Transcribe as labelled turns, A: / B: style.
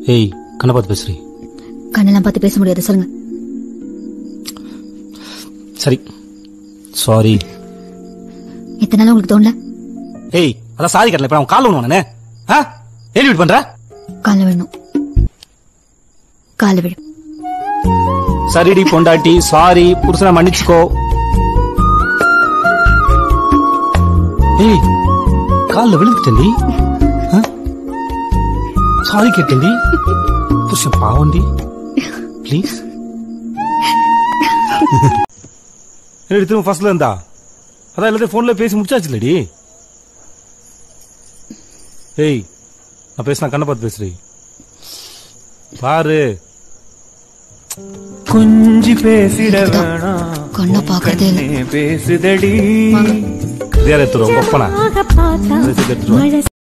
A: ஏய் கண்ணை பார்த்து பேசுறீ
B: கண்ணெல்லாம் பார்த்து பேச முடியாது சொல்லுங்க
A: சரி சாரி
B: இத்தனை நாள் உங்களுக்கு தோணல
A: ஏய் அதான் சாரி கட்டல இப்ப அவன் கால் ஒண்ணு நானே ஆ ஏன் இப்படி பண்ற
B: கால விழணும் கால விழு
A: சரிடி பொண்டாட்டி சாரி புருஷனை மன்னிச்சுக்கோ ஏய் கால்ல விழுந்துட்டேன்டி சாரி கேட்டேன்டி புருஷன் பாவண்டி ப்ளீஸ் என்னடி திரும்ப ஃபர்ஸ்ட்ல இருந்தா அதான் எல்லாத்தையும் போன்ல பேசி முடிச்சாச்சு இல்லடி ஏய் நான் பேசினா கண்ணை பார்த்து பேசுறேன் பாரு
C: கொஞ்சி பேசிட வேணாம்
B: கண்ணை பார்க்கறதே இல்ல
C: கண்ணே பேசுதடி
B: வாங்க
A: இதே எடுத்துருவோம் ஒப்பனா
D: பார்த்தா
A: எடுத்துருவோம்
D: மழை